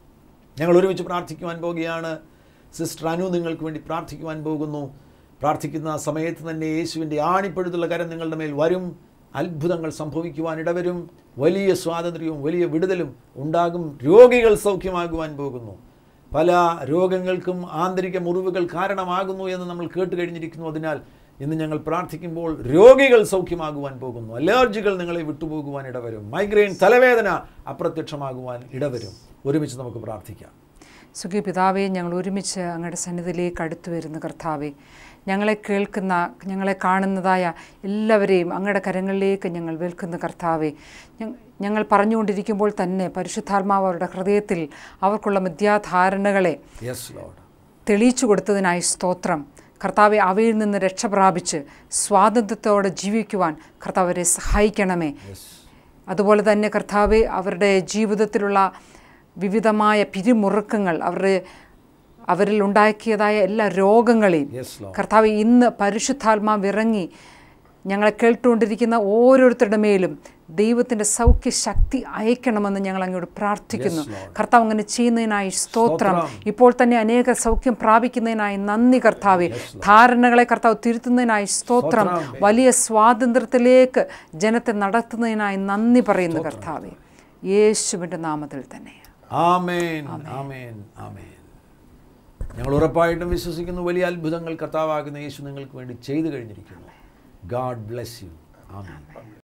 ഞങ്ങൾ ഒരുമിച്ച് പ്രാർത്ഥിക്കുവാൻ പോകുകയാണ് സിസ്റ്റർ അനു നിങ്ങൾക്ക് വേണ്ടി പ്രാർത്ഥിക്കുവാൻ പോകുന്നു പ്രാർത്ഥിക്കുന്ന ആ സമയത്ത് തന്നെ യേശുവിൻ്റെ ആണിപ്പഴുതുള്ള കരം നിങ്ങളുടെ മേൽ വരും അത്ഭുതങ്ങൾ സംഭവിക്കുവാൻ ഇടവരും വലിയ സ്വാതന്ത്ര്യവും വലിയ വിടുതലും ഉണ്ടാകും രോഗികൾ സൗഖ്യമാകുവാൻ പോകുന്നു പല രോഗങ്ങൾക്കും ആന്തരിക മുറിവുകൾ കാരണമാകുന്നു എന്ന് നമ്മൾ കേട്ട് കഴിഞ്ഞിരിക്കുന്നു അതിനാൽ ഇന്ന് ഞങ്ങൾ പ്രാർത്ഥിക്കുമ്പോൾ രോഗികൾ സൗഖ്യമാകുവാൻ പോകുന്നു അലർജികൾ നിങ്ങളെ വിട്ടുപോകുവാൻ ഇടവരും മൈഗ്രെയിൻ തലവേദന അപ്രത്യക്ഷമാകുവാൻ ഇടവരും ഒരുമിച്ച് നമുക്ക് പ്രാർത്ഥിക്കാം സുഖി പിതാവേ ഞങ്ങൾ ഒരുമിച്ച് അങ്ങയുടെ സന്നിധിയിലേക്ക് അടുത്തു വരുന്ന കർത്താവേ ഞങ്ങളെ കേൾക്കുന്ന ഞങ്ങളെ കാണുന്നതായ എല്ലാവരെയും അങ്ങയുടെ കരങ്ങളിലേക്ക് ഞങ്ങൾ വിൽക്കുന്ന കർത്താവേ ഞ- ഞങ്ങൾ പറഞ്ഞുകൊണ്ടിരിക്കുമ്പോൾ തന്നെ പരിശുദ്ധാത്മാവ് അവരുടെ ഹൃദയത്തിൽ അവർക്കുള്ള മിഥ്യാധാരണകളെ യെസ് ലോഡ് തെളിയിച്ചു കൊടുത്തതിനായി സ്തോത്രം കർത്താവെ അവയിൽ നിന്ന് രക്ഷ പ്രാപിച്ച് സ്വാതന്ത്ര്യത്തോടെ ജീവിക്കുവാൻ കർത്താവരെ സഹായിക്കണമേ അതുപോലെ തന്നെ കർത്താവെ അവരുടെ ജീവിതത്തിലുള്ള വിവിധമായ പിരിമുറുക്കങ്ങൾ അവരുടെ അവരിൽ ഉണ്ടാക്കിയതായ എല്ലാ രോഗങ്ങളെയും യെസ് ലോഡ് കർത്താവ് ഇന്ന് പരിശുദ്ധാത്മാവ് ഇറങ്ങി ഞങ്ങളെ കേട്ടുകൊണ്ടിരിക്കുന്ന ഓരോരുത്തരുടെ മേലും ദൈവത്തിൻ്റെ സൗഖ്യ ശക്തി അയക്കണമെന്ന് ഞങ്ങൾ അങ്ങോട്ട് പ്രാർത്ഥിക്കുന്നു Yes, Lord. കർത്താവ് അങ്ങനെ ചെയ്യുന്നതിനായി സ്തോത്രം സ്തോത്രം. ഇപ്പോൾ തന്നെ അനേക സൗഖ്യം പ്രാപിക്കുന്നതിനായി നന്ദി കർത്താവെ ധാരണകളെ കർത്താവ് തിരുത്തുന്നതിനായി സ്തോത്രം സ്തോത്രം. വലിയ സ്വാതന്ത്ര്യത്തിലേക്ക് ജനത്തെ നടത്തുന്നതിനായി നന്ദി പറയുന്ന കർത്താവെ യേശുവിൻ്റെ നാമത്തിൽ തന്നെ ആമേൻ ആമേൻ ആമേൻ ഞങ്ങൾ ഉറപ്പായിട്ടും വിശ്വസിക്കുന്നു വലിയ അത്ഭുതങ്ങൾ കർത്താവാകുന്ന യേശു നിങ്ങൾക്ക് വേണ്ടി ചെയ്തു കഴിഞ്ഞിരിക്കുന്നു ഗാഡ് ബ്ലെസ് യു ആമേൻ